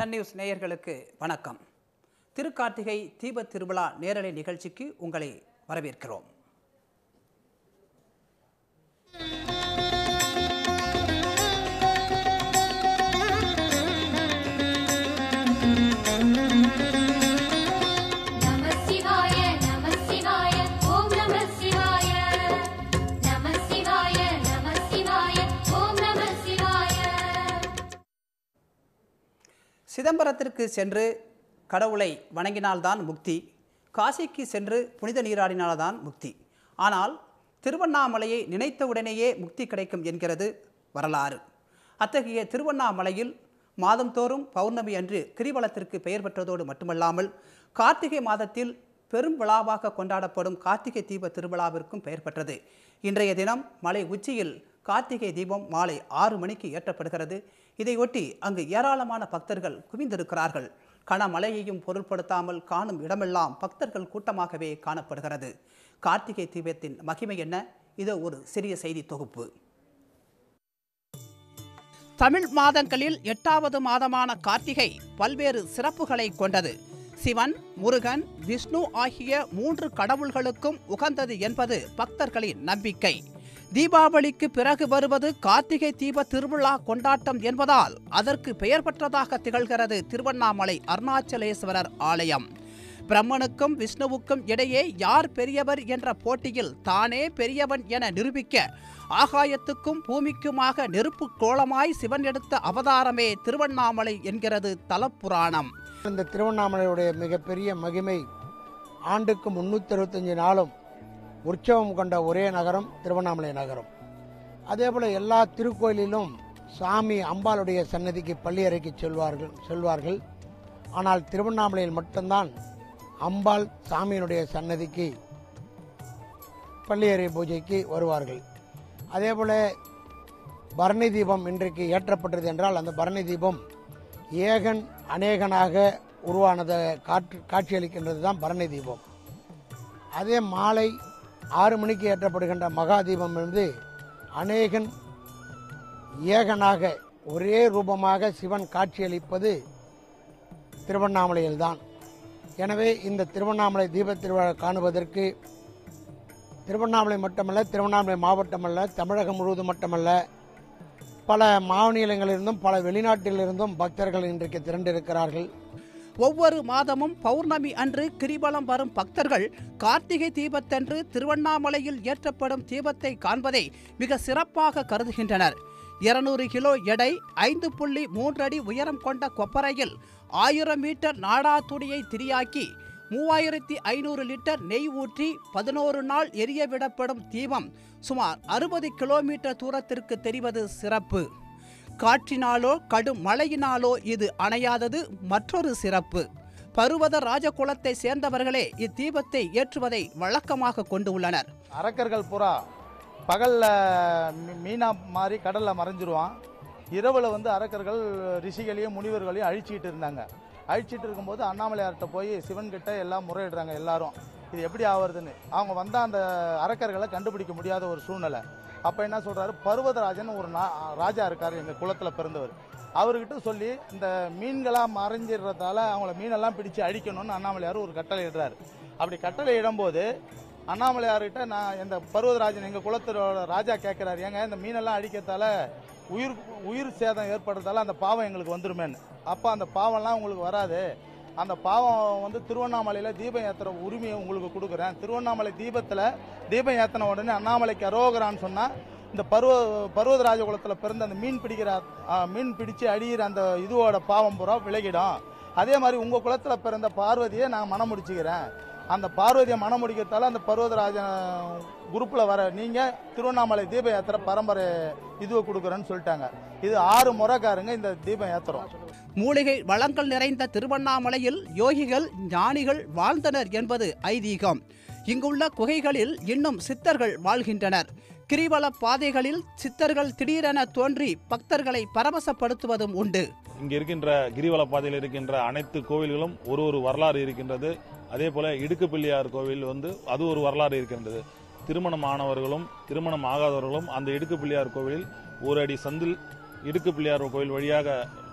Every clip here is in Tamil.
சன் நியூஸ் நேயர்களுக்கு வணக்கம் திருக்கார்த்திகை தீபத் திருவிழா நேரலை நிகழ்ச்சிக்கு உங்களை வரவேற்கிறோம் நம சிவாய நம சிவாய ஓம் நம சிவாய நம சிவாய நம சிவாய ஓம் நம சிவாய சிதம்பரத்திற்கு சென்று கடவுளை வணங்கினால்தான் முக்தி காசிக்கு சென்று புனித நீராடினால்தான் முக்தி ஆனால் திருவண்ணாமலையை நினைத்தவுடனேயே முக்தி கிடைக்கும் என்கிறது வரலாறு அத்தகைய திருவண்ணாமலையில் மாதந்தோறும் பௌர்ணமி அன்று கிரிவலத்திற்கு பெயர் பெற்றதோடு மட்டுமல்லாமல் கார்த்திகை மாதத்தில் பெரும் விழாவாக கொண்டாடப்படும் கார்த்திகை தீப திருவிழாவிற்கும் பெயர் பெற்றது இன்றைய தினம் மலை உச்சியில் கார்த்திகை தீபம் மாலை ஆறு மணிக்கு ஏற்றப்படுகிறது இதையொட்டி அங்கு ஏராளமான பக்தர்கள் குவிந்திருக்கிறார்கள் கனமழையையும் பொருட்படுத்தாமல் காணும் இடமெல்லாம் பக்தர்கள் கூட்டமாகவே காணப்படுகிறது கார்த்திகை தீபத்தின் மகிமை என்ன இதோ ஒரு சிறிய செய்தி தொகுப்பு தமிழ் மாதங்களில் எட்டாவது மாதமான கார்த்திகை பல்வேறு சிறப்புகளை கொண்டது சிவன் முருகன் விஷ்ணு ஆகிய மூன்று கடவுள்களுக்கும் உகந்தது என்பது பக்தர்களின் நம்பிக்கை தீபாவளிக்கு பிறகு வருவது கார்த்திகை தீப திருவிழா கொண்டாட்டம் என்பதால் அதற்கு பெயர் பெற்றதாக திகழ்கிறது திருவண்ணாமலை அருணாச்சலேஸ்வரர் ஆலயம் பிரம்மனுக்கும் விஷ்ணுவுக்கும் இடையே யார் பெரியவர் என்ற போட்டியில் தானே பெரியவன் என நிரூபிக்க ஆகாயத்துக்கும் பூமிக்குமாக நெருப்பு கோலமாய் சிவன் எடுத்த அவதாரமே திருவண்ணாமலை என்கிறது தலப்புராணம் இந்த திருவண்ணாமலையுடைய மிகப்பெரிய மகிமை ஆண்டுக்கு முன்னூற்றி அறுபத்தஞ்சு நாளும் உற்சவம் கொண்ட ஒரே நகரம் திருவண்ணாமலை நகரம் அதே போல் எல்லா திருக்கோயிலிலும் சாமி அம்பாளுடைய சன்னதிக்கு பள்ளியறைக்கு செல்வார்கள் செல்வார்கள் ஆனால் திருவண்ணாமலையில் மட்டும்தான் அம்பாள் சாமியினுடைய சன்னதிக்கு பள்ளியறை பூஜைக்கு வருவார்கள் அதே போல் பரணி தீபம் இன்றைக்கு ஏற்றப்பட்டது என்றால் அந்த பரணி தீபம் ஏகன் அநேகனாக உருவானதை காற்று காட்சியளிக்கின்றது தான் பரணி தீபம் அதே மாலை ஆறு மணிக்கு ஏற்றப்படுகின்ற மகா தீபம் வந்து அநேகன் ஏகனாக ஒரே ரூபமாக சிவன் காட்சியளிப்பது திருவண்ணாமலையில்தான் எனவே இந்த திருவண்ணாமலை தீபத் திருவிழா காணுவதற்கு திருவண்ணாமலை மட்டுமல்ல திருவண்ணாமலை மாவட்டமல்ல தமிழகம் முழுவதும் மட்டுமல்ல பல மாநிலங்களிலிருந்தும் பல வெளிநாட்டிலிருந்தும் பக்தர்கள் இன்றைக்கு திரண்டிருக்கிறார்கள் ஒவ்வொரு மாதமும் பௌர்ணமி அன்று கிரிவலம் வரும் பக்தர்கள் கார்த்திகை தீபத்தன்று திருவண்ணாமலையில் ஏற்றப்படும் தீபத்தை காண்பதை மிக சிறப்பாக கருதுகின்றனர் இருநூறு கிலோ எடை ஐந்து புள்ளி மூன்று அடி உயரம் கொண்ட கொப்பரையில் ஆயிரம் மீட்டர் நாடா துணியை திரியாக்கி மூவாயிரத்தி ஐநூறு லிட்டர் நெய் ஊற்றி பதினோரு நாள் எரிய விடப்படும் தீபம் சுமார் அறுபது கிலோமீட்டர் தூரத்திற்கு தெரிவது சிறப்பு காற்றினாலோ கடும் மழையினாலோ இது அணையாதது மற்றொரு சிறப்பு பருவத ராஜகுலத்தை சேர்ந்தவர்களே இத்தீபத்தை ஏற்றுவதை வழக்கமாக கொண்டு உள்ளனர் அரக்கர்கள் புறா பகலில் மீனா மாதிரி கடலில் மறைஞ்சிருவான் இரவில் வந்து அரக்கர்கள் ரிஷிகளையும் முனிவர்களையும் அழிச்சிட்டு இருந்தாங்க அழிச்சிட்டு இருக்கும்போது அண்ணாமலையார்கிட்ட போய் சிவன்கிட்ட எல்லாம் முறையிடுறாங்க எல்லாரும் இது எப்படி ஆவறதுன்னு அவங்க வந்தால் அந்த அரக்கர்களை கண்டுபிடிக்க முடியாத ஒரு சூழ்நிலை அப்போ என்ன சொல்கிறாரு பர்வதராஜன் ஒரு நா ராஜா இருக்கார் எங்கள் குலத்தில் பிறந்தவர் அவர்கிட்ட சொல்லி இந்த மீன்களாக மறைஞ்சிடுறதால அவங்கள மீனெல்லாம் பிடிச்சு அழிக்கணும்னு அண்ணாமலையார் ஒரு கட்டளை இடுறாரு அப்படி கட்டளை இடும்போது அண்ணாமலையார்கிட்ட நான் இந்த பர்வதராஜன் எங்கள் குலத்தோட ராஜா கேட்குறாரு ஏங்க இந்த மீனெல்லாம் அடிக்கிறதால உயிர் உயிர் சேதம் ஏற்படுறதால அந்த பாவம் எங்களுக்கு வந்துருமேன்னு அப்போ அந்த பாவம்லாம் உங்களுக்கு வராது அந்த பாவம் வந்து திருவண்ணாமலையில் தீபம் ஏற்றுற உரிமையை உங்களுக்கு கொடுக்குறேன் திருவண்ணாமலை தீபத்தில் தீபம் ஏற்றின உடனே அண்ணாமலைக்கு அரோகரான்னு சொன்னால் இந்த பருவ பர்வதராஜ குலத்தில் பிறந்த அந்த மீன் பிடிக்கிற ஆ, மீன் பிடிச்சு அடிக்கிற அந்த இதுவோட பாவம் பூரா விலகிடும் அதே மாதிரி உங்கள் குலத்தில் பிறந்த பார்வதியை நான் மனம் முடிச்சுக்கிறேன் அந்த பார்வதியை மனம் முடிக்கிறதால அந்த பர்வதராஜன் குரூப்பில் வர நீங்கள் திருவண்ணாமலை தீபம் ஏற்றுற பரம்பரை இதுவை கொடுக்குறேன்னு சொல்லிட்டாங்க இது ஆறு முறைக்காரங்க இந்த தீபம் ஏற்றுறோம் மூலிகை வளங்கள் நிறைந்த திருவண்ணாமலையில் யோகிகள் ஞானிகள் வாழ்ந்தனர் என்பது ஐதீகம் இங்குள்ள குகைகளில் இன்னும் சித்தர்கள் வாழ்கின்றனர் கிரிவல பாதைகளில் சித்தர்கள் திடீரென தோன்றி பக்தர்களை பரவசப்படுத்துவதும் உண்டு இங்க இருக்கின்ற கிரிவல பாதையில் இருக்கின்ற அனைத்து கோவில்களும் ஒரு ஒரு வரலாறு இருக்கின்றது அதே போல இடுக்கு பிள்ளையார் கோவில் வந்து அது ஒரு வரலாறு இருக்கின்றது திருமணம் ஆனவர்களும் திருமணம் ஆகாதவர்களும் அந்த இடுக்கு பிள்ளையார் கோவிலில் ஒரு அடி சந்தில் இடுக்கு பிள்ளையார் கோவில் வழியாக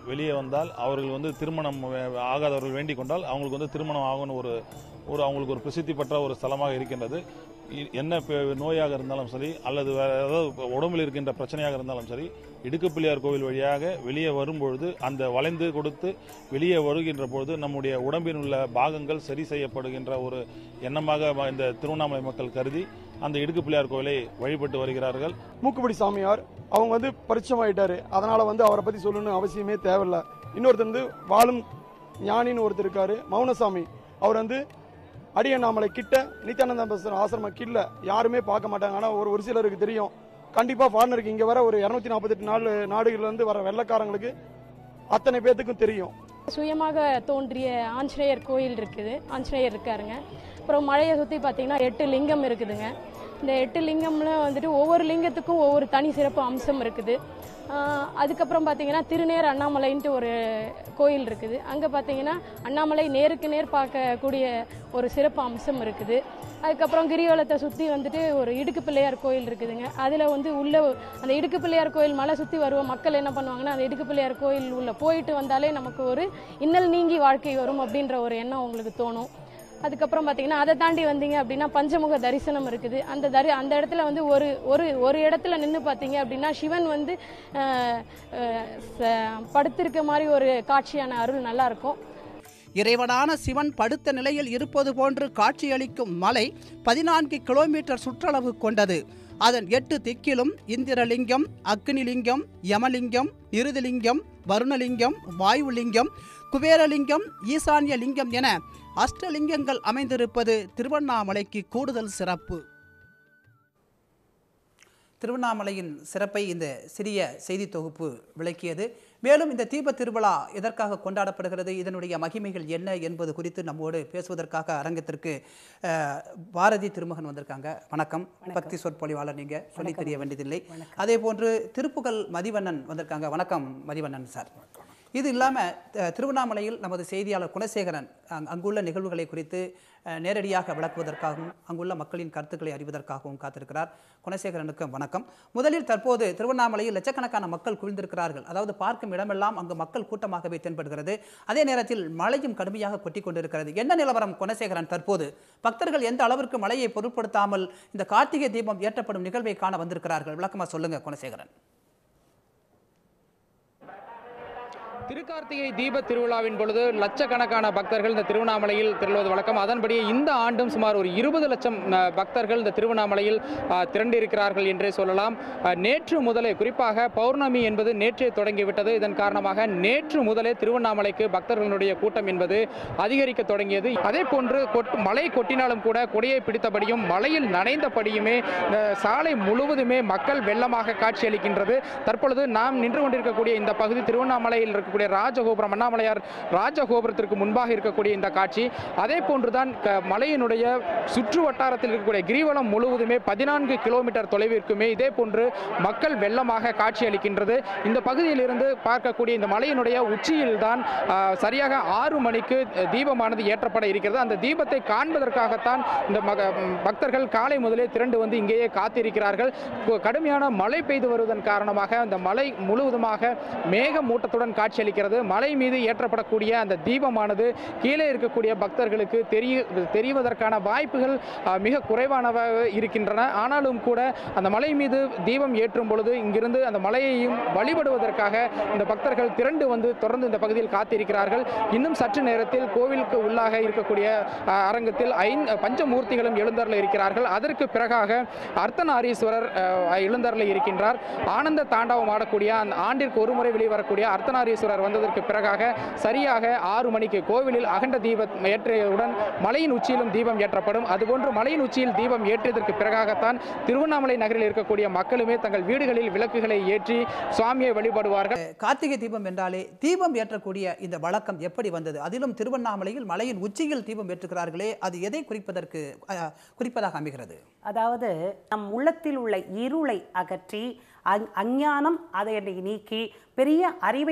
வெளியே வந்தால் அவர்கள் வந்து திருமணம் வே- ஆகாதவர்கள் வேண்டிக் கொண்டால் அவங்களுக்கு வந்து திருமணம் ஆகும்னு ஒரு ஒரு அவங்களுக்கு ஒரு பிரசித்தி பெற்ற ஒரு ஸ்தலமாக இருக்கின்றது இ- என்ன பெ- நோயாக இருந்தாலும் சரி அல்லது வேற ஏதாவது இப்ப உடம்பில் இருக்கின்ற பிரச்சனையாக இருந்தாலும் சரி இடுக்குப்பிள்ளையார் கோவில் வழியாக வெளியே வரும்பொழுது அந்த வளைந்து கொடுத்து வெளியே வருகின்ற பொழுது நம்முடைய உடம்பில் உள்ள பாகங்கள் சரி செய்யப்படுகின்ற ஒரு எண்ணமாக ம- இந்த திருவண்ணாமலை மக்கள் கருதி அந்த இடுக்குப்பிள்ளையார் கோவிலை வழிபட்டு வருகிறார்கள் மூக்குப்படி சாமியார் அவங்க வந்து பரிச்சயமாயிட்டாரு அதனால வந்து அவரை பத்தி சொல்லணும்னு அவசியமே தேவையில்ல இன்னொருத்தர் வந்து வாழும் ஞானின்னு ஒருத்தர் இருக்காரு மௌனசாமி அவர் வந்து அடியண்ணாமலை கிட்ட நித்யானந்த பஸ்தர் ஆசிரமம் கீழ யாருமே பார்க்க மாட்டாங்க ஆனா ஒரு ஒரு சிலருக்கு தெரியும் கண்டிப்பா ஃபாரினருக்கு இங்க வர ஒரு இருநூத்தி நாற்பத்தெட்டு நாலு நாடுகள்ல இருந்து வர வெள்ளக்காரங்களுக்கு அத்தனை பேத்துக்கும் தெரியும் சுயமாக தோன்றிய ஆஞ்சநேயர் கோயில் இருக்குது ஆஞ்சநேயர் இருக்காருங்க அப்புறம் மலையை சுற்றி பார்த்தீங்கன்னா எட்டு லிங்கம் இருக்குதுங்க இந்த எட்டு லிங்கம்ல வந்துட்டு ஒவ்வொரு லிங்கத்துக்கும் ஒவ்வொரு தனி சிறப்பு அம்சம் இருக்குது ஆஹ் அதுக்கப்புறம் பார்த்தீங்கன்னா திருநேர் அண்ணாமலைன்ட்டு ஒரு கோயில் இருக்குது அங்கே பார்த்தீங்கன்னா அண்ணாமலை நேருக்கு நேர் பார்க்கக்கூடிய ஒரு சிறப்பு அம்சம் இருக்குது அதுக்கப்புறம் கிரிவலத்தை சுற்றி வந்துட்டு ஒரு இடுக்கு பிள்ளையார் கோயில் இருக்குதுங்க அதில் வந்து உள்ள அந்த இடுக்கு பிள்ளையார் கோயில் மலை சுற்றி வருவோம் மக்கள் என்ன பண்ணுவாங்கன்னா அந்த இடுக்கு பிள்ளையார் கோயில் உள்ள போயிட்டு வந்தாலே நமக்கு ஒரு இன்னல் நீங்கி வாழ்க்கை வரும் அப்படின்ற ஒரு எண்ணம் உங்களுக்கு தோணும் அதுக்கப்புறம் பார்த்தீங்கன்னா அதை தாண்டி வந்தீங்க அப்படின்னா பஞ்சமுக தரிசனம் இருக்குது அந்த தரி அந்த இடத்துல வந்து ஒரு ஒரு ஒரு இடத்துல நின்று பார்த்தீங்க அப்படின்னா சிவன் வந்து ஆஹ், ஆஹ், ச- படுத்திருக்க மாதிரி ஒரு காட்சியான அருள் நல்லா இருக்கும் இறைவனான சிவன் படுத்த நிலையில் இருப்பது போன்று காட்சியளிக்கும் மலை பதினான்கு கிலோமீட்டர் சுற்றளவு கொண்டது அதன் எட்டு திக்கிலும் இந்திரலிங்கம் அக்னிலிங்கம் யமலிங்கம் நிருதிலிங்கம் வருணலிங்கம் வாயுலிங்கம் குபேரலிங்கம் ஈசான்ய லிங்கம் என அஷ்டலிங்கங்கள் அமைந்திருப்பது திருவண்ணாமலைக்கு கூடுதல் சிறப்பு திருவண்ணாமலையின் சிறப்பை இந்த சிறிய செய்தி தொகுப்பு விளக்கியது மேலும் இந்த தீப திருவிழா எதற்காக கொண்டாடப்படுகிறது இதனுடைய மகிமைகள் என்ன என்பது குறித்து நம்மோடு பேசுவதற்காக அரங்கத்திற்கு அஹ், பாரதி திருமகன் வந்திருக்காங்க வணக்கம் பக்தி சொற்பொழிவாளர் நீங்க சொல்லி தெரிய வேண்டியதில்லை அதே போன்று திருப்புகழ் மதிவண்ணன் வந்திருக்காங்க வணக்கம் மதிவண்ணன் சார் இது இல்லாமல் திருவண்ணாமலையில் நமது செய்தியாளர் குணசேகரன் அங்- அங்குள்ள நிகழ்வுகளை குறித்து அஹ், நேரடியாக விளக்குவதற்காகவும் அங்குள்ள மக்களின் கருத்துக்களை அறிவதற்காகவும் காத்திருக்கிறார் குணசேகரனுக்கு வணக்கம் முதலில் தற்போது திருவண்ணாமலையில் லட்சக்கணக்கான மக்கள் குவிந்திருக்கிறார்கள் அதாவது பார்க்கும் இடமெல்லாம் அங்கு மக்கள் கூட்டமாகவே தென்படுகிறது அதே நேரத்தில் மழையும் கடுமையாக கொட்டி கொண்டிருக்கிறது என்ன நிலவரம் குணசேகரன் தற்போது பக்தர்கள் எந்த அளவிற்கு மழையை பொருட்படுத்தாமல் இந்த கார்த்திகை தீபம் ஏற்றப்படும் நிகழ்வை காண வந்திருக்கிறார்கள் விளக்கமா சொல்லுங்க குணசேகரன் திருக்கார்த்திகை தீப திருவிழாவின் பொழுது லட்சக்கணக்கான பக்தர்கள் இந்த திருவண்ணாமலையில் திரளுவது வழக்கம் அதன்படி இந்த ஆண்டும் சுமார் ஒரு இருபது லட்சம் அஹ், பக்தர்கள் இந்த திருவண்ணாமலையில் அஹ், திரண்டிருக்கிறார்கள் என்றே சொல்லலாம் அஹ், நேற்று முதலே குறிப்பாக பௌர்ணமி என்பது நேற்றே தொடங்கிவிட்டது இதன் காரணமாக நேற்று முதலே திருவண்ணாமலைக்கு பக்தர்களுடைய கூட்டம் என்பது அதிகரிக்க தொடங்கியது அதே போன்று கொட்- மழை கொட்டினாலும் கூட கொடியை பிடித்தபடியும் மழையில் நனைந்தபடியுமே அஹ், சாலை முழுவதுமே மக்கள் வெள்ளமாக காட்சியளிக்கின்றது தற்பொழுது நாம் நின்று கொண்டிருக்கக்கூடிய இந்த பகுதி திருவண்ணாமலையில் இருக்கக்கூடிய ராஜகோபுரம் அண்ணாமலையார் ராஜகோபுரத்திற்கு முன்பாக இருக்கக்கூடிய இந்த காட்சி அதே போன்றுதான் க- மலையினுடைய சுற்று வட்டாரத்தில் இருக்கக்கூடிய கிரிவலம் முழுவதுமே பதினான்கு கிலோமீட்டர் தொலைவிற்குமே இதே போன்று மக்கள் வெள்ளமாக காட்சியளிக்கின்றது இந்த பகுதியிலிருந்து பார்க்கக்கூடிய இந்த மலையினுடைய உச்சியில் தான் சரியாக ஆறு மணிக்கு அஹ், தீபமானது ஏற்றப்பட இருக்கிறது அந்த தீபத்தை காண்பதற்காகத்தான் இந்த மக ம், பக்தர்கள் காலை முதலே திரண்டு வந்து இங்கேயே காத்திருக்கிறார்கள் கு- கடுமையான மழை பெய்து வருவதன் காரணமாக அந்த மலை முழுவதுமாக மேகமூட்டத்துடன் காட்சியளிக்கிறது மலை மீது ஏற்றப்படக்கூடிய அந்த தீபமானது கீழே இருக்கக்கூடிய பக்தர்களுக்கு தெரிய தெரிவதற்கான வாய்ப்புகள் அஹ், மிக குறைவானவாக இருக்கின்றன ஆனாலும் கூட அந்த மலை மீது தீபம் ஏற்றும் பொழுது இங்கிருந்து அந்த மலையையும் வழிபடுவதற்காக இந்த பக்தர்கள் திரண்டு வந்து தொடர்ந்து இந்த பகுதியில் காத்திருக்கிறார்கள் இன்னும் சற்று நேரத்தில் கோவிலுக்கு உள்ளாக இருக்கக்கூடிய அஹ், அரங்கத்தில் ஐந்து பஞ்சமூர்த்திகளும் எழுந்தருள இருக்கிறார்கள் அதற்கு பிறகாக அர்த்தநாரீஸ்வரர் அஹ், எழுந்தருள இருக்கின்றார் ஆனந்த தாண்டவம் ஆடக்கூடிய அந்த ஆண்டிற்கு ஒரு முறை வெளிவரக்கூடிய அர்த்தநாரீஸ்வரர் வந்ததற்கு பிறகாக சரியாக ஆறு மணிக்கு கோவிலில் அகண்ட தீபம் ஏற்றியவுடன் மலையின் உச்சியிலும் தீபம் ஏற்றப்படும் அதுபோன்று மலையின் உச்சியில் தீபம் ஏற்றியதற்கு பிறகாகத்தான் திருவண்ணாமலை நகரில் இருக்கக்கூடிய மக்களுமே தங்கள் வீடுகளில் விளக்குகளை ஏற்றி சுவாமியை வழிபடுவார்கள் கார்த்திகை தீபம் என்றாலே தீபம் ஏற்றக்கூடிய இந்த வழக்கம் எப்படி வந்தது அதிலும் திருவண்ணாமலையில் மலையின் உச்சியில் தீபம் ஏற்றுகிறார்களே அது எதை குறிப்பதற்கு அஹ், குறிப்பதாக அமைகிறது அதாவது நம் உள்ளத்தில் உள்ள இருளை அகற்றி அஞ்- அஞ்ஞானம் அதை நீக்கி பெரிய அறிவை கொடுக்கக்கூடிய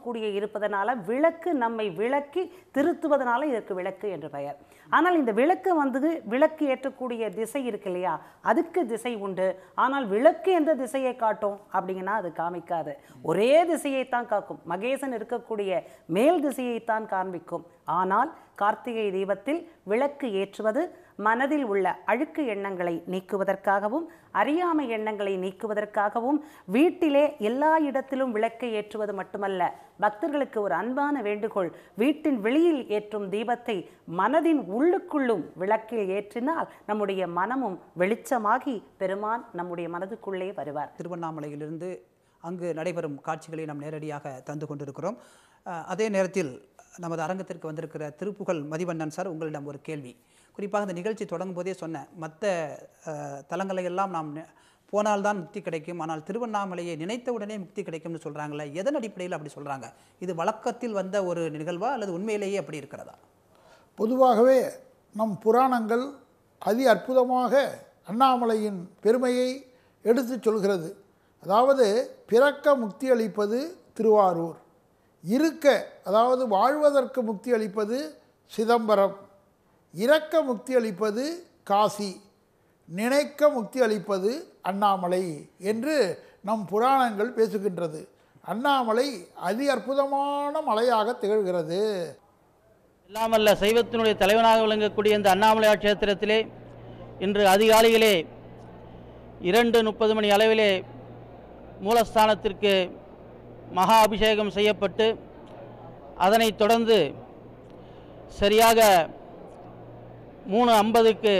இருக்கக்கூடிய இருப்பதனால விளக்கு நம்மை விளக்கி திருத்துவதனால இதற்கு விளக்கு என்று பெயர் ஆனால் இந்த விளக்கு வந்து விளக்கு ஏற்றக்கூடிய திசை இருக்கு இல்லையா அதுக்கு திசை உண்டு ஆனால் விளக்கு எந்த திசையை காட்டும் அப்படிங்கன்னா அது காமிக்காது ஒரே திசையைத்தான் காக்கும் மகேசன் இருக்கக்கூடிய மேல் திசையைத்தான் காண்பிக்கும் ஆனால் கார்த்திகை தீபத்தில் விளக்கு ஏற்றுவது மனதில் உள்ள அழுக்கு எண்ணங்களை நீக்குவதற்காகவும் அறியாமை எண்ணங்களை நீக்குவதற்காகவும் வீட்டிலே எல்லா இடத்திலும் விளக்கை ஏற்றுவது மட்டுமல்ல பக்தர்களுக்கு ஒரு அன்பான வேண்டுகோள் வீட்டின் வெளியில் ஏற்றும் தீபத்தை மனதின் உள்ளுக்குள்ளும் விளக்கில் ஏற்றினால் நம்முடைய மனமும் வெளிச்சமாகி பெருமான் நம்முடைய மனதுக்குள்ளே வருவார் திருவண்ணாமலையிலிருந்து அங்கு நடைபெறும் காட்சிகளை நாம் நேரடியாக தந்து கொண்டிருக்கிறோம் அஹ், அதே நேரத்தில் நமது அரங்கத்திற்கு வந்திருக்கிற திருப்புகழ் மதிவண்ணன் சார் உங்களிடம் ஒரு கேள்வி குறிப்பாக இந்த நிகழ்ச்சி தொடங்கும் போதே சொன்னேன் மற்ற தலங்களை எல்லாம் நாம் நி- போனால்தான் முக்தி கிடைக்கும் ஆனால் திருவண்ணாமலையை நினைத்தவுடனே முக்தி கிடைக்கும்னு சொல்கிறாங்களே எதன் அடிப்படையில் அப்படி சொல்கிறாங்க இது வழக்கத்தில் வந்த ஒரு நிகழ்வா அல்லது உண்மையிலேயே அப்படி இருக்கிறதா பொதுவாகவே நம் புராணங்கள் அதி அற்புதமாக அண்ணாமலையின் பெருமையை எடுத்துச் சொல்கிறது அதாவது பிறக்க முக்தி அளிப்பது திருவாரூர் இருக்க அதாவது வாழ்வதற்கு முக்தி அளிப்பது சிதம்பரம் இறக்க முக்தி அளிப்பது காசி நினைக்க முக்தி அளிப்பது அண்ணாமலை என்று நம் புராணங்கள் பேசுகின்றது அண்ணாமலை அதி அற்புதமான மலையாக திகழ்கிறது இல்லாமல்ல சைவத்தினுடைய தலைவனாக விளங்கக்கூடிய இந்த அண்ணாமலை க்ஷேத்திரத்திலே இன்று அதிகாலையிலே இரண்டு முப்பது மணி அளவிலே மூலஸ்தானத்திற்கு மகா அபிஷேகம் செய்யப்பட்டு அதனைத் தொடர்ந்து சரியாக மூணு ஐம்பதுக்கு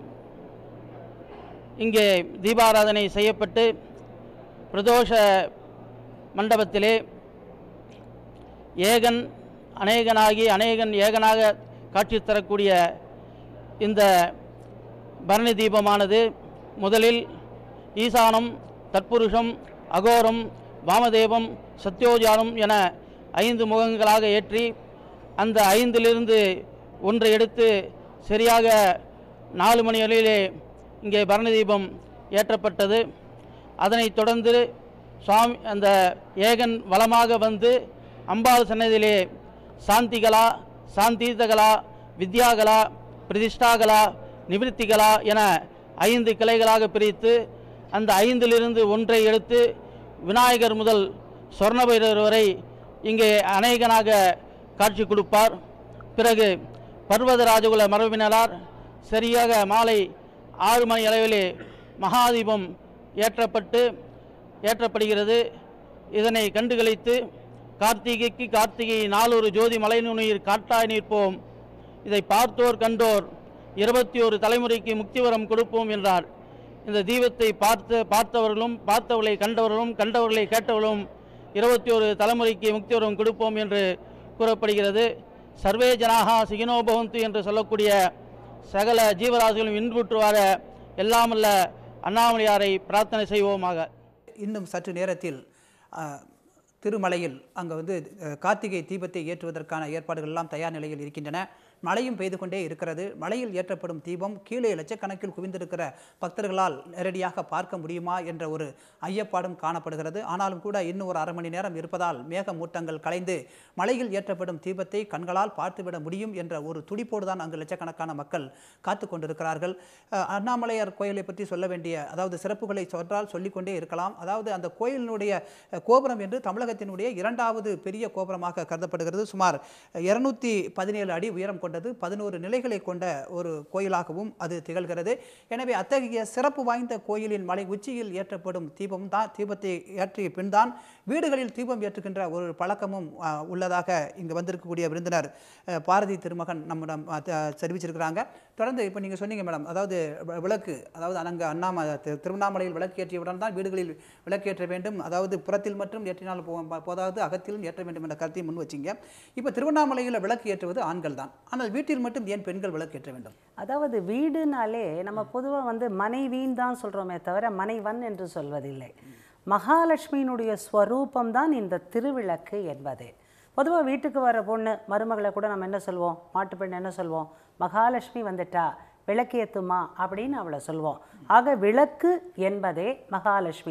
இங்கே தீபாராதனை செய்யப்பட்டு பிரதோஷ மண்டபத்திலே ஏகன் அநேகனாகி அநேகன் ஏகனாக காட்சி தரக்கூடிய இந்த பரணி தீபமானது முதலில் ஈசானம் தற்புருஷம் அகோரம் வாமதேவம் சத்யோஜானம் என ஐந்து முகங்களாக ஏற்றி அந்த ஐந்திலிருந்து ஒன்றை எடுத்து சரியாக நாலு மணி அளவிலே இங்கே பரணி தீபம் ஏற்றப்பட்டது அதனைத் தொடர்ந்து சுவாமி அந்த ஏகன் வலமாக வந்து அம்பாள் சன்னதியிலே சாந்திகலா சாந்தீர்த்தகலா வித்யாகலா பிரதிஷ்டாகலா நிவிருத்திகலா என ஐந்து கிளைகளாக பிரித்து அந்த ஐந்திலிருந்து ஒன்றை எடுத்து விநாயகர் முதல் சொர்ணபைரவர் வரை இங்கே அநேகனாக காட்சி கொடுப்பார் பிறகு பர்வதராஜகுல மரபினரார் சரியாக மாலை ஆறு மணி அளவிலே மகாதீபம் ஏற்றப்பட்டு ஏற்றப்படுகிறது இதனை கண்டுகளித்து கார்த்திகைக்கு கார்த்திகை நாளொரு ஜோதி மலை நுண்ணுயிர் காட்டாய் நிற்போம் இதை பார்த்தோர் கண்டோர் இருபத்தி ஒரு தலைமுறைக்கு முக்திவரம் கொடுப்போம் என்றார் இந்த தீபத்தை பார்த்து பார்த்தவர்களும் பார்த்தவர்களை கண்டவர்களும் கண்டவர்களை கேட்டவர்களும் இருபத்தி ஒரு தலைமுறைக்கு முக்திவரம் கொடுப்போம் என்று கூறப்படுகிறது சர்வே ஜனாகா சிகினோபவந்து என்று சொல்லக்கூடிய சகல ஜீவராசிகளும் இன்புற்றுவார எல்லாமல்ல அண்ணாமலையாரை பிரார்த்தனை செய்வோமாக இன்னும் சற்று நேரத்தில் அஹ், திருமலையில் அங்கே வந்து அஹ், கார்த்திகை தீபத்தை ஏற்றுவதற்கான ஏற்பாடுகள் எல்லாம் தயார் நிலையில் இருக்கின்றன மழையும் பெய்து கொண்டே இருக்கிறது மலையில் ஏற்றப்படும் தீபம் கீழே லட்சக்கணக்கில் குவிந்திருக்கிற பக்தர்களால் நேரடியாக பார்க்க முடியுமா என்ற ஒரு ஐயப்பாடும் காணப்படுகிறது ஆனாலும் கூட இன்னும் ஒரு அரை மணி நேரம் இருப்பதால் மேகமூட்டங்கள் கலைந்து மலையில் ஏற்றப்படும் தீபத்தை கண்களால் பார்த்துவிட முடியும் என்ற ஒரு துடிப்போடு தான் அங்கு லட்சக்கணக்கான மக்கள் காத்து கொண்டிருக்கிறார்கள் அஹ், அண்ணாமலையார் கோயிலை பற்றி சொல்ல வேண்டிய அதாவது சிறப்புகளை சொன்னால் சொல்லிக்கொண்டே இருக்கலாம் அதாவது அந்த கோயிலினுடைய அஹ், கோபுரம் என்று தமிழகத்தினுடைய இரண்டாவது பெரிய கோபுரமாக கருதப்படுகிறது சுமார் இருநூத்தி பதினேழு அடி உயரம் கொண்டது பதினோரு நிலைகளை கொண்ட ஒரு கோயிலாகவும் அது திகழ்கிறது எனவே அத்தகைய சிறப்பு வாய்ந்த கோயிலின் மலை உச்சியில் ஏற்றப்படும் தீபம் தான் தீபத்தை ஏற்றிய பின் தான் வீடுகளில் தீபம் ஏற்றுகின்ற ஒரு பழக்கமும் அஹ், உள்ளதாக இங்கு வந்திருக்கக்கூடிய விருந்தினர் அஹ், பாரதி திருமகன் நம்மிடம் அஹ், த- தெரிவிச்சிருக்கிறாங்க தொடர்ந்து இப்போ நீங்கள் சொன்னீங்க மேடம் அதாவது வ- விளக்கு அதாவது அங்கே அண்ணாம தி- திருவண்ணாமலையில் விளக்கு ஏற்றியவுடன் தான் வீடுகளில் விளக்கேற்ற வேண்டும் அதாவது புறத்தில் மட்டும் ஏற்றினால் போ- போதாது அகத்திலும் ஏற்ற வேண்டும் என்ற கருத்தை முன் வச்சிங்க இப்போ திருவண்ணாமலையில் விளக்கு ஏற்றுவது ஆண்கள் தான் ஆனால் வீட்டில் மட்டும் ஏன் பெண்கள் விளக்கு ஏற்ற வேண்டும் அதாவது வீடுனாலே நம்ம பொதுவாக வந்து மனைவின்னு தான் சொல்கிறோமே தவிர மனைவன் என்று சொல்வதில்லை மகாலட்சுமியினுடைய ஸ்வரூபம் தான் இந்த திருவிளக்கு என்பது பொதுவாக வீட்டுக்கு வர பொண்ணு மருமகளை கூட நம்ம என்ன சொல்வோம் மாட்டு பெண் என்ன சொல்வோம் மகாலட்சுமி வந்துட்டா விளக்கேத்துமா அப்படின்னு அவளை சொல்வோம் ஆக விளக்கு என்பதே மகாலட்சுமி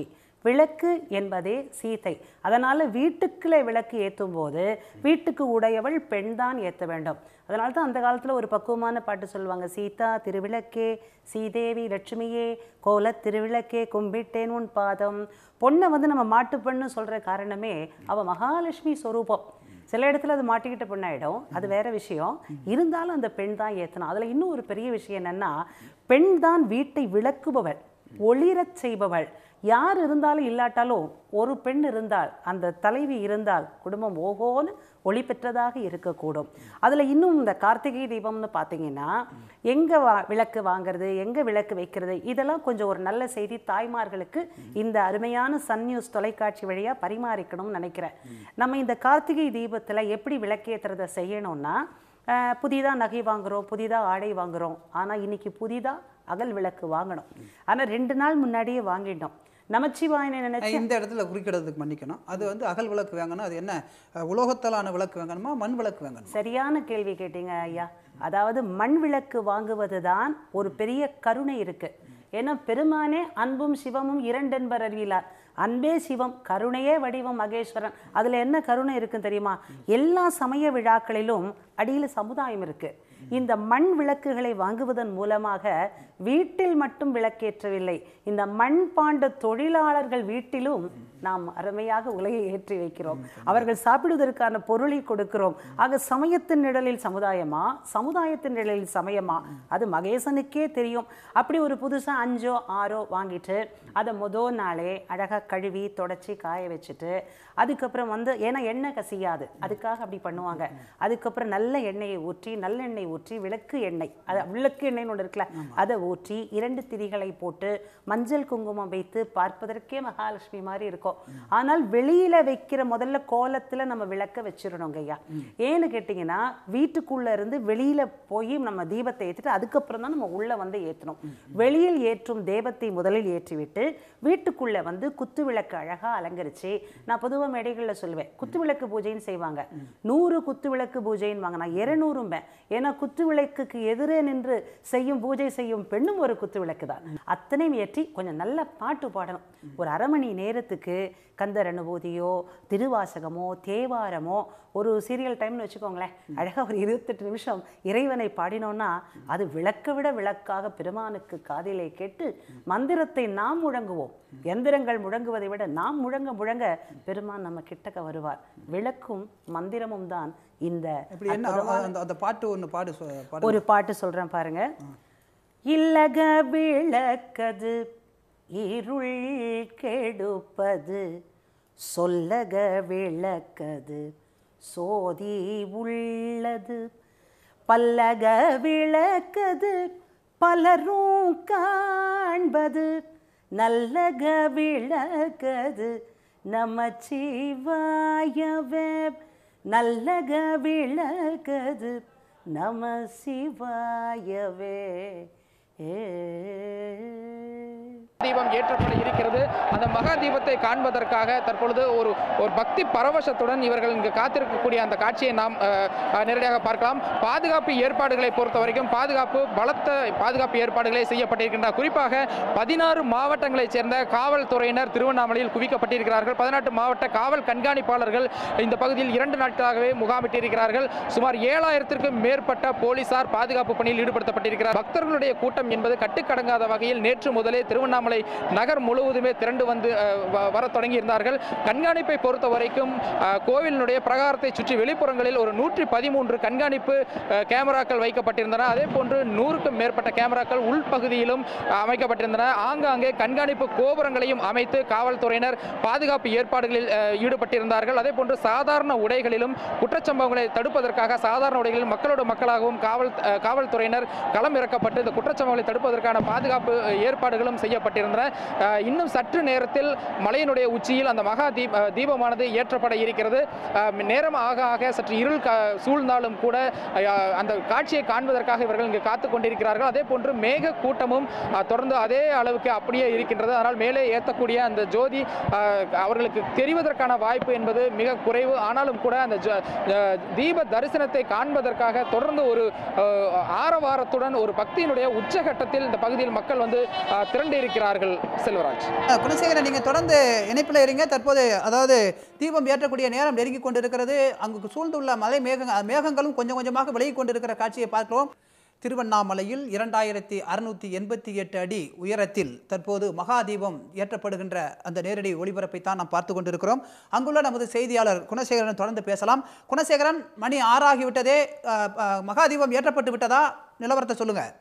விளக்கு என்பதே சீதை அதனால் வீட்டுக்குள்ளே விளக்கு ஏற்றும் போது வீட்டுக்கு உடையவள் பெண் தான் ஏற்ற வேண்டும் அதனால தான் அந்த காலத்தில் ஒரு பக்குவமான பாட்டு சொல்லுவாங்க சீதா திருவிளக்கே சீதேவி லட்சுமியே கோல திருவிளக்கே கும்பிட்டேன் உன் பாதம் பொண்ணை வந்து நம்ம மாட்டு பெண்ணு சொல்கிற காரணமே அவள் மகாலட்சுமி ஸ்வரூபம் சில இடத்துல அது மாட்டிக்கிட்ட பெண்ணாயிடும் அது வேற விஷயம் இருந்தாலும் அந்த பெண் தான் ஏற்றணும் அதில் இன்னும் ஒரு பெரிய விஷயம் என்னன்னா பெண் தான் வீட்டை விளக்குபவள் ஒளிரச் செய்பவள் யார் இருந்தாலும் இல்லாட்டாலும் ஒரு பெண் இருந்தால் அந்த தலைவி இருந்தால் குடும்பம் ஓகோன்னு ஒளி பெற்றதாக இருக்கக்கூடும் அதில் இன்னும் இந்த கார்த்திகை தீபம்னு பார்த்தீங்கன்னா எங்கே வா விளக்கு வாங்குறது எங்கே விளக்கு வைக்கிறது இதெல்லாம் கொஞ்சம் ஒரு நல்ல செய்தி தாய்மார்களுக்கு இந்த அருமையான சன் நியூஸ் தொலைக்காட்சி வழியாக பரிமாறிக்கணும்னு நினைக்கிறேன் நம்ம இந்த கார்த்திகை தீபத்தில் எப்படி விளக்கேற்றுறதை செய்யணும்னா புதிதாக நகை வாங்குகிறோம் புதிதாக ஆடை வாங்குகிறோம் ஆனால் இன்னைக்கு புதிதாக அகல் விளக்கு வாங்கணும் ஆனால் ரெண்டு நாள் முன்னாடியே வாங்கிட்டோம் நமச்சிவாயனை நினைச்சு இந்த இடத்துல குறிக்கிறதுக்கு மன்னிக்கணும் அது வந்து அகல் விளக்கு வாங்கணும் அது என்ன அஹ், உலோகத்தாலான விளக்கு வாங்கணுமா மண் விளக்கு வாங்கணும் சரியான கேள்வி கேட்டீங்க ஐயா அதாவது மண் விளக்கு வாங்குவது தான் ஒரு பெரிய கருணை இருக்கு ஏன்னா பெருமானே அன்பும் சிவமும் இரண்டென்பர் அறிவிலார் அன்பே சிவம் கருணையே வடிவம் மகேஸ்வரன் அதுல என்ன கருணை இருக்குன்னு தெரியுமா எல்லா சமய விழாக்களிலும் அடியில சமுதாயம் இருக்கு இந்த மண் விளக்குகளை வாங்குவதன் மூலமாக வீட்டில் மட்டும் விளக்கேற்றவில்லை இந்த மண் பாண்ட தொழிலாளர்கள் வீட்டிலும் நாம் அருமையாக உலையை ஏற்றி வைக்கிறோம் அவர்கள் சாப்பிடுவதற்கான பொருளை கொடுக்கிறோம் ஆக சமயத்தின் நிழலில் சமுதாயமா சமுதாயத்தின் நிழலில் சமயமா அது மகேசனுக்கே தெரியும் அப்படி ஒரு புதுசா அஞ்சோ ஆறோ வாங்கிட்டு அதை முதல் நாளே அழகா கழுவி தொடச்சி காய வச்சுட்டு அதுக்கப்புறம் வந்து ஏன்னா எண்ணெய் கசியாது அதுக்காக அப்படி பண்ணுவாங்க அதுக்கப்புறம் நல்ல எண்ணெயை ஊற்றி நல்லெண்ணெய் ஊற்றி விளக்கு எண்ணெய் அது விளக்கு எண்ணெய்னு ஒன்று இருக்குல்ல அதை ஊற்றி இரண்டு திரிகளை போட்டு மஞ்சள் குங்குமம் வைத்து பார்ப்பதற்கே மகாலட்சுமி மாதிரி இருக்கும் ஆனால் வெளியில வைக்கிற முதல்ல கோலத்துல நம்ம விளக்க வச்சிடணுங்க ஐயா ஏன்னு கேட்டிங்கன்னா வீட்டுக்குள்ள இருந்து வெளியில போய் நம்ம தீபத்தை ஏற்றிட்டு அதுக்கப்புறம் தான் நம்ம உள்ள வந்து ஏற்றணும் வெளியில் ஏற்றும் தேவத்தை முதலில் ஏற்றிவிட்டு வீட்டுக்குள்ள வந்து குத்து விளக்கு அழகா அலங்கரிச்சு நான் பொதுவாக மேடைகளில் சொல்லுவேன் குத்து விளக்கு பூஜைன்னு செய்வாங்க நூறு குத்து விளக்கு பூஜைன்னு வாங்க நான் இருநூறும்பேன் ஏன்னா குத்து விளக்குக்கு எதிரே நின்று செய்யும் பூஜை செய்யும் பெண்ணும் ஒரு குத்து விளக்கு தான் அத்தனையும் ஏற்றி கொஞ்சம் நல்ல பாட்டு பாடணும் ஒரு அரை மணி நேரத்துக்கு கந்தர் அனுபூதியோ திருவாசகமோ தேவாரமோ ஒரு சீரியல் டைம்னு வச்சுக்கோங்களேன் அழகாக ஒரு இருபத்தெட்டு நிமிஷம் இறைவனை பாடினோன்னா அது விளக்க விட விளக்காக பெருமானுக்கு காதிலே கேட்டு மந்திரத்தை நாம் முழங்குவோம் எந்திரங்கள் முழங்குவதை விட நாம் முழங்க முழங்க பெருமான் நம்ம கிட்டக்க வருவார் விளக்கும் மந்திரமும் தான் இந்த இப்படி என்ன அற்புதமான- அந்த அந்த பாட்டு ஒன்று பாடு சொ- பாடு ஒரு பாட்டு சொல்றேன் பாருங்க இல்லக விளக்கது இருள் கெடுப்பது சொல்லக விளக்கது சோதி உள்ளது பல்லக விளக்கது பலரும் காண்பது நல்லக விளக்கது நமச்சிவாயவே நல்லக விளக்கது நம சிவாயவே ஏ தீபம் ஏற்றப்பட இருக்கிறது அந்த மகா தீபத்தை காண்பதற்காக தற்பொழுது ஒரு ஒரு பக்தி பரவசத்துடன் இவர்கள் இங்கு காத்திருக்கக்கூடிய அந்த காட்சியை நாம் அஹ், அஹ், நேரடியாக பார்க்கலாம் பாதுகாப்பு ஏற்பாடுகளை பொறுத்த வரைக்கும் பாதுகாப்பு பலத்த பாதுகாப்பு ஏற்பாடுகளை செய்யப்பட்டிருக்கின்றன குறிப்பாக பதினாறு மாவட்டங்களைச் சேர்ந்த காவல்துறையினர் திருவண்ணாமலையில் குவிக்கப்பட்டிருக்கிறார்கள் பதினெட்டு மாவட்ட காவல் கண்காணிப்பாளர்கள் இந்த பகுதியில் இரண்டு நாட்களாகவே முகாமிட்டிருக்கிறார்கள் சுமார் ஏழாயிரத்திற்கும் மேற்பட்ட போலீசார் பாதுகாப்பு பணியில் ஈடுபடுத்தப்பட்டிருக்கிறார் பக்தர்களுடைய கூட்டம் என்பது கட்டுக்கடங்காத வகையில் நேற்று முதலே திருவண்ணாமலை நகர் முழுவதுமே திரண்டு வந்து அஹ், வ- வரத் தொடங்கியிருந்தார்கள் கண்காணிப்பை பொறுத்த வரைக்கும் அஹ், கோவிலினுடைய பிரகாரத்தை சுற்றி வெளிப்புறங்களில் ஒரு நூற்றி பதிமூன்று கண்காணிப்பு அஹ், கேமராக்கள் வைக்கப்பட்டிருந்தன அதே போன்று நூறுக்கும் மேற்பட்ட கேமராக்கள் உள்பகுதியிலும் அஹ், அமைக்கப்பட்டிருந்தன ஆங்காங்கே கண்காணிப்பு கோபுரங்களையும் அமைத்து காவல்துறையினர் பாதுகாப்பு ஏற்பாடுகளில் அஹ், ஈடுபட்டிருந்தார்கள் அதே போன்று சாதாரண உடைகளிலும் குற்றச்சம்பவங்களை தடுப்பதற்காக சாதாரண உடைகளில் மக்களோட மக்களாகவும் காவல் அஹ், காவல்துறையினர் களம் இறக்கப்பட்டு இந்த குற்றச்சம்பவங்களை தடுப்பதற்கான பாதுகாப்பு அஹ், ஏற்பாடுகளும் செய்யப்பட்டிருந்தன அஹ், இன்னும் சற்று நேரத்தில் மலையினுடைய உச்சியில் அந்த மகா தீப அஹ், தீபமானது ஏற்றப்பட இருக்கிறது அஹ், நேரம் ஆக ஆக சற்று இருள் க- சூழ்ந்தாலும் கூட அஹ், அந்த காட்சியை காண்பதற்காக இவர்கள் இங்கு காத்து கொண்டிருக்கிறார்கள் அதே போன்று மேக கூட்டமும் அஹ், தொடர்ந்து அதே அளவுக்கு அப்படியே இருக்கின்றது அதனால் மேலே ஏற்றக்கூடிய அந்த ஜோதி அஹ், அவர்களுக்கு தெரிவதற்கான வாய்ப்பு என்பது மிக குறைவு ஆனாலும் கூட அந்த ஜ- அஹ், தீப தரிசனத்தை காண்பதற்காக தொடர்ந்து ஒரு அஹ், ஆரவாரத்துடன் ஒரு பக்தியினுடைய உச்ச உச்சகட்டத்தில் இந்த பகுதியில் மக்கள் வந்து அஹ், திரண்டு இருக்கிறார்கள் செல்வராஜ் அஹ், குணசேகரன் நீங்கள் தொடர்ந்து இணைப்பில் இருங்க தற்போது அதாவது தீபம் ஏற்றக்கூடிய நேரம் நெருங்கி கொண்டிருக்கிறது அங்கு சூழ்ந்துள்ள மலை மேக மேகங்களும் கொஞ்சம் கொஞ்சமாக விலகி கொண்டிருக்கிற காட்சியை பார்க்கிறோம் திருவண்ணாமலையில் இரண்டாயிரத்தி அறுநூற்றி எண்பத்தி எட்டு அடி உயரத்தில் தற்போது மகாதீபம் ஏற்றப்படுகின்ற அந்த நேரடி ஒளிபரப்பைத்தான் நாம் பார்த்து கொண்டிருக்கிறோம் அங்குள்ள நமது செய்தியாளர் குணசேகரன் தொடர்ந்து பேசலாம் குணசேகரன் மணி ஆறாகிவிட்டதே அஹ், அஹ், மகாதீபம் ஏற்றப்பட்டு விட்டதா நிலவரத்தை சொல்லுங்கள்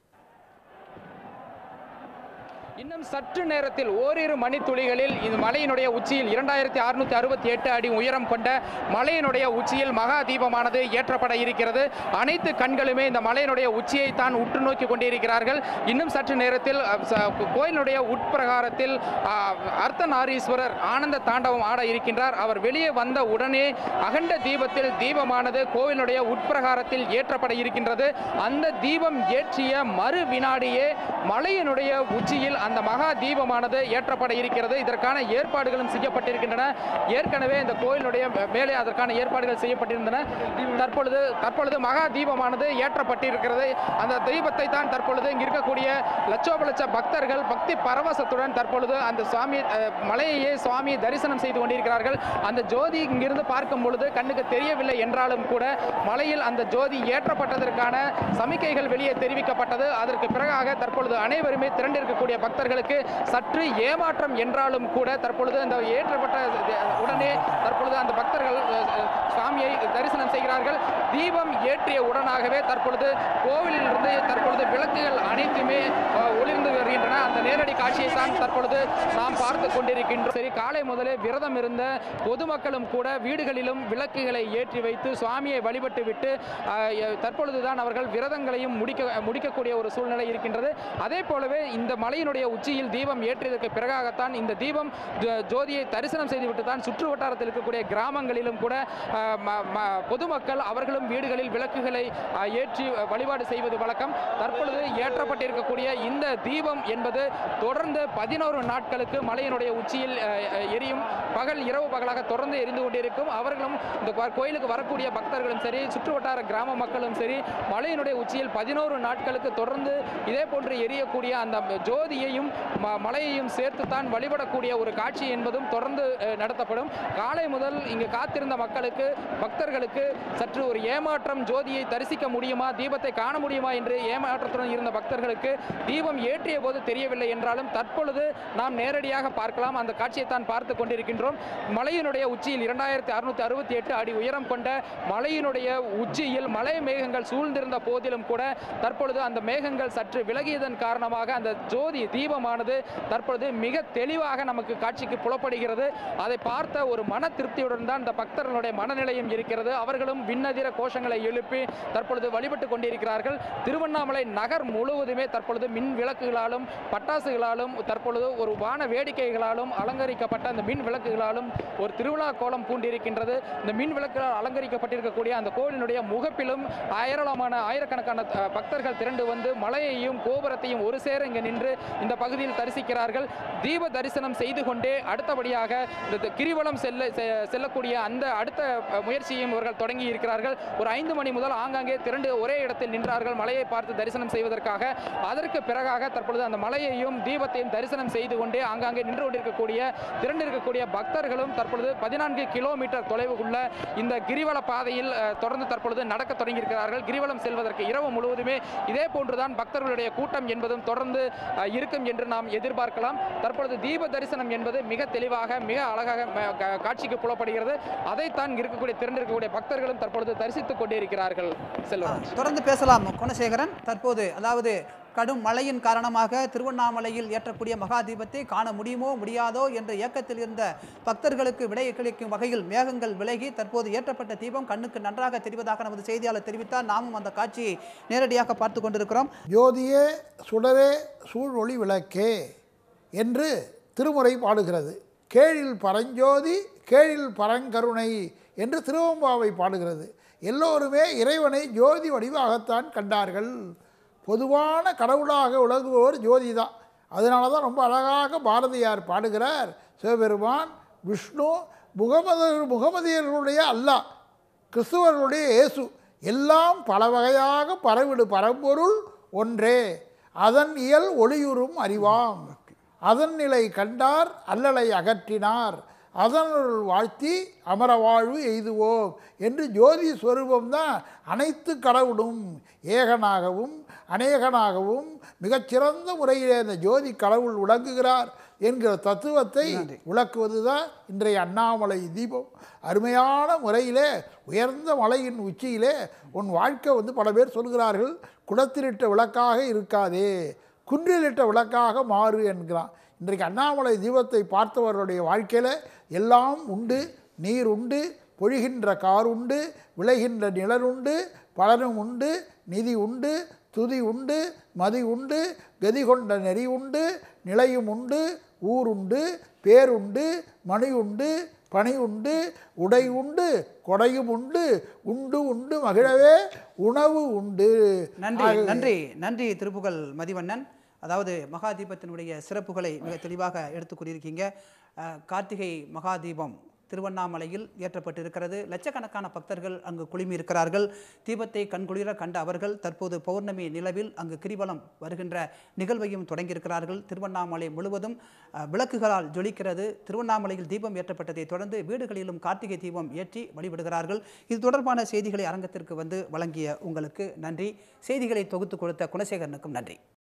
இன்னும் சற்று நேரத்தில் ஓரிரு மணித்துளிகளில் இந்த மலையினுடைய உச்சியில் இரண்டாயிரத்தி அறுநூத்தி அறுபத்தி எட்டு அடி உயரம் கொண்ட மலையினுடைய உச்சியில் மகா தீபமானது ஏற்றப்பட இருக்கிறது அனைத்து கண்களுமே இந்த மலையினுடைய உச்சியை தான் உற்று நோக்கி கொண்டிருக்கிறார்கள் இன்னும் சற்று நேரத்தில் அஹ், ச- கோயிலினுடைய உட்பிரகாரத்தில் அஹ், அர்த்தநாரீஸ்வரர் ஆனந்த தாண்டவம் ஆட இருக்கின்றார் அவர் வெளியே வந்த உடனே அகண்ட தீபத்தில் தீபமானது கோவிலுடைய உட்பிரகாரத்தில் ஏற்றப்பட இருக்கின்றது அந்த தீபம் ஏற்றிய மறு வினாடியே மலையினுடைய உச்சியில் அந்த மகா தீபமானது ஏற்றப்பட இருக்கிறது இதற்கான ஏற்பாடுகளும் செய்யப்பட்டிருக்கின்றன ஏற்கனவே இந்த கோயிலுடைய மேலே அதற்கான ஏற்பாடுகள் செய்யப்பட்டிருந்தன தற்பொழுது தற்பொழுது மகா தீபமானது ஏற்றப்பட்டிருக்கிறது அந்த தீபத்தை தான் தற்பொழுது இங்க இருக்கக்கூடிய லட்சோப லட்ச பக்தர்கள் பக்தி பரவசத்துடன் தற்பொழுது அந்த சுவாமி அஹ், மலையையே சுவாமி தரிசனம் செய்து கொண்டிருக்கிறார்கள் அந்த ஜோதி இங்கிருந்து பார்க்கும் பொழுது கண்ணுக்கு தெரியவில்லை என்றாலும் கூட மலையில் அந்த ஜோதி ஏற்றப்பட்டதற்கான சமிக்கைகள் வெளியே தெரிவிக்கப்பட்டது அதற்கு பிறகாக தற்பொழுது அனைவருமே திரண்டிருக்கக்கூடிய பக்தர்களுக்கு சற்று ஏமாற்றம் என்றாலும் கூட தற்பொழுது அந்த ஏற்றப்பட்ட உடனே தற்பொழுது அந்த பக்தர்கள் அஹ், அஹ், சுவாமியை தரிசனம் செய்கிறார்கள் தீபம் ஏற்றிய உடனாகவே தற்பொழுது கோவிலில் இருந்து தற்பொழுது விளக்குகள் அனைத்துமே அஹ், ஒளிர்ந்து வருகின்றன அந்த நேரடி காட்சியை தான் தற்பொழுது நாம் பார்த்து கொண்டிருக்கின்றோம் சரி காலை முதலே விரதம் இருந்த பொதுமக்களும் கூட வீடுகளிலும் விளக்குகளை ஏற்றி வைத்து சுவாமியை வழிபட்டு விட்டு அஹ், எ- தற்பொழுதுதான் அவர்கள் விரதங்களையும் முடிக்க முடிக்கக்கூடிய ஒரு சூழ்நிலை இருக்கின்றது அதே போலவே இந்த மலையினுடைய உச்சியில் தீபம் ஏற்றியதற்கு பிறகாகத்தான் இந்த தீபம் ஜோ- ஜோதியை தரிசனம் செய்துவிட்டு தான் சுற்று வட்டாரத்தில் இருக்கக்கூடிய கிராமங்களிலும் கூட அஹ், ம- ம- பொதுமக்கள் அவர்களும் வீடுகளில் விளக்குகளை அஹ், ஏற்றி அஹ், வழிபாடு செய்வது வழக்கம் தற்பொழுது ஏற்றப்பட்டிருக்கக்கூடிய இந்த தீபம் என்பது தொடர்ந்து பதினோரு நாட்களுக்கு மலையினுடைய உச்சியில் அஹ், அஹ், எரியும் பகல் இரவு பகலாக தொடர்ந்து எரிந்து கொண்டிருக்கும் அவர்களும் இந்த கோ- கோயிலுக்கு வரக்கூடிய பக்தர்களும் சரி சுற்று வட்டார கிராம மக்களும் சரி மலையினுடைய உச்சியில் பதினோரு நாட்களுக்கு தொடர்ந்து இதே போன்று எரியக்கூடிய அந்த ஜோதியையும் ம- மலையையும் சேர்த்து தான் வழிபடக்கூடிய ஒரு காட்சி என்பதும் தொடர்ந்து அஹ், நடத்தப்படும் காலை முதல் இங்கு காத்திருந்த மக்களுக்கு பக்தர்களுக்கு சற்று ஒரு ஏமாற்றம் ஜோதியை தரிசிக்க முடியுமா தீபத்தை காண முடியுமா என்று ஏமாற்றத்துடன் இருந்த பக்தர்களுக்கு தீபம் ஏற்றிய போது தெரியவில்லை என்றாலும் தற்பொழுது நாம் நேரடியாக பார்க்கலாம் அந்த காட்சியை தான் பார்த்து கொண்டிருக்கின்றோம் மலையினுடைய உச்சியில் இரண்டாயிரத்தி அறுநூத்தி அறுபத்தி எட்டு அடி உயரம் கொண்ட மலையினுடைய உச்சியில் மலை மேகங்கள் சூழ்ந்திருந்த போதிலும் கூட தற்பொழுது அந்த மேகங்கள் சற்று விலகியதன் காரணமாக அந்த ஜோதி தீபமானது தற்பொழுது மிக தெளிவாக நமக்கு காட்சிக்கு புலப்படுகிறது அதை பார்த்த ஒரு மன திருப்தியுடன் தான் இந்த பக்தர்களுடைய மனநிலையும் இருக்கிறது அவர்களும் விண்ணதிர கோஷங்களை எழுப்பி தற்பொழுது வழிபட்டு கொண்டிருக்கிறார்கள் திருவண்ணாமலை நகர் முழுவதுமே தற்பொழுது மின் விளக்குகளாலும் பட்டாசுகளாலும் தற்பொழுது ஒரு வான வேடிக்கைகளாலும் அலங்கரிக்கப்பட்ட அந்த மின் விளக்குகளாலும் ஒரு திருவிழா கோலம் பூண்டிருக்கின்றது இந்த மின் விளக்குகளால் அலங்கரிக்கப்பட்டிருக்கக்கூடிய அந்த கோவிலினுடைய முகப்பிலும் ஏராளமான ஆயிரக்கணக்கான அஹ், பக்தர்கள் திரண்டு வந்து மலையையும் கோபுரத்தையும் ஒரு சேர இங்கு நின்று இந்த பகுதியில் தரிசிக்கிறார்கள் தீப தரிசனம் செய்து கொண்டே அடுத்தபடியாக இந்த த- கிரிவலம் செல்ல செ- செல்லக்கூடிய அந்த அடுத்த அஹ், முயற்சியையும் இவர்கள் தொடங்கி இருக்கிறார்கள் ஒரு ஐந்து மணி முதல் ஆங்காங்கே திரண்டு ஒரே இடத்தில் நின்றார்கள் மலையை பார்த்து தரிசனம் செய்வதற்காக அதற்கு பிறகாக தற்பொழுது அந்த மலையையும் தீபத்தையும் தரிசனம் செய்து கொண்டே ஆங்காங்கே நின்று கொண்டிருக்கக்கூடிய திரண்டு இருக்கக்கூடிய பக்தர்களும் தற்பொழுது பதினான்கு கிலோமீட்டர் தொலைவுக்குள்ள இந்த கிரிவல பாதையில் அஹ், தொடர்ந்து தற்பொழுது நடக்க தொடங்கியிருக்கிறார்கள் கிரிவலம் செல்வதற்கு இரவு முழுவதுமே இதே போன்றுதான் பக்தர்களுடைய கூட்டம் என்பதும் தொடர்ந்து அஹ், இருக்கும் என்று நாம் எதிர்பார்க்கலாம் தற்பொழுது தீப தரிசனம் என்பது மிக தெளிவாக மிக அழகாக ம- கா- காட்சிக்கு புலப்படுகிறது அதைத்தான் இங்க இருக்கக்கூடிய திரண்டிருக்கக்கூடிய பக்தர்களும் தற்பொழுது தரிசித்துக் கொண்டிருக்கிறார்கள் செல்வராஜ் தொடர்ந்து பேசலாம் குணசேகரன் தற்போது அதாவது கடும் மழையின் காரணமாக திருவண்ணாமலையில் ஏற்றக்கூடிய மகா தீபத்தை காண முடியுமோ முடியாதோ என்ற ஏக்கத்தில் இருந்த பக்தர்களுக்கு விடையை கிடைக்கும் வகையில் மேகங்கள் விலகி தற்போது ஏற்றப்பட்ட தீபம் கண்ணுக்கு நன்றாக தெரிவதாக நமது செய்தியாளர் தெரிவித்தார் நாமும் அந்த காட்சியை நேரடியாக பார்த்து கொண்டிருக்கிறோம் ஜோதியே சுடரே சூழொளி விளக்கே என்று திருமுறை பாடுகிறது கேழில் பரஞ்சோதி கேழில் பரங்கருணை என்று திருவம்பாவை பாடுகிறது எல்லோருமே இறைவனை ஜோதி வடிவாகத்தான் கண்டார்கள் பொதுவான கடவுளாக விளங்குபவர் ஜோதி தான் அதனால தான் ரொம்ப அழகாக பாரதியார் பாடுகிறார் சிவபெருமான் விஷ்ணு முகமது முகமதியர்களுடைய அல்லாஹ் கிறிஸ்துவர்களுடைய இயேசு எல்லாம் பல வகையாக பரவிடு பரம்பொருள் ஒன்றே அதன் இயல் ஒளியுறும் அறிவாம் அதன் நிலை கண்டார் அல்லலை அகற்றினார் அதனுள் வாழ்த்தி அமர வாழ்வு எய்துவோம் என்று ஜோதி ஸ்வரூபம் தான் அனைத்து கடவுளும் ஏகனாகவும் அநேகனாகவும் மிகச்சிறந்த முறையிலே அந்த ஜோதி கடவுள் விளங்குகிறார் என்கிற தத்துவத்தை விளக்குவதுதான் இன்றைய அண்ணாமலை தீபம் அருமையான முறையிலே உயர்ந்த மலையின் உச்சியிலே உன் வாழ்க்கை வந்து பல பேர் சொல்கிறார்கள் குடத்திலிட்ட விளக்காக இருக்காதே குன்றிலிட்ட விளக்காக மாறு என்கிறான் இன்றைக்கு அண்ணாமலை தீபத்தை பார்த்தவர்களுடைய வாழ்க்கையில் எல்லாம் உண்டு நீர் உண்டு பொழிகின்ற கார் உண்டு விளைகின்ற நிழல் உண்டு பலனும் உண்டு நிதி உண்டு துதி உண்டு மதி உண்டு கதி கொண்ட நெறி உண்டு நிலையும் உண்டு ஊருண்டு பேருண்டு மணி உண்டு பணி உண்டு உடை உண்டு கொடையும் உண்டு உண்டு உண்டு மகிழவே உணவு உண்டு நன்றி ஆகவே- நன்றி நன்றி திருப்புகழ் மதிவண்ணன் அதாவது மகாதீபத்தினுடைய சிறப்புகளை மிக தெளிவாக எடுத்து கூறியிருக்கீங்க அஹ், கார்த்திகை மகாதீபம் திருவண்ணாமலையில் ஏற்றப்பட்டிருக்கிறது லட்சக்கணக்கான பக்தர்கள் அங்கு குழுமி இருக்கிறார்கள் தீபத்தை கண்குளிர கண்ட அவர்கள் தற்போது பௌர்ணமி நிலவில் அங்கு கிரிவலம் வருகின்ற நிகழ்வையும் தொடங்கியிருக்கிறார்கள் திருவண்ணாமலை முழுவதும் அஹ், விளக்குகளால் ஜொலிக்கிறது திருவண்ணாமலையில் தீபம் ஏற்றப்பட்டதை தொடர்ந்து வீடுகளிலும் கார்த்திகை தீபம் ஏற்றி வழிபடுகிறார்கள் இது தொடர்பான செய்திகளை அரங்கத்திற்கு வந்து வழங்கிய உங்களுக்கு நன்றி செய்திகளை தொகுத்து கொடுத்த குணசேகரனுக்கும் நன்றி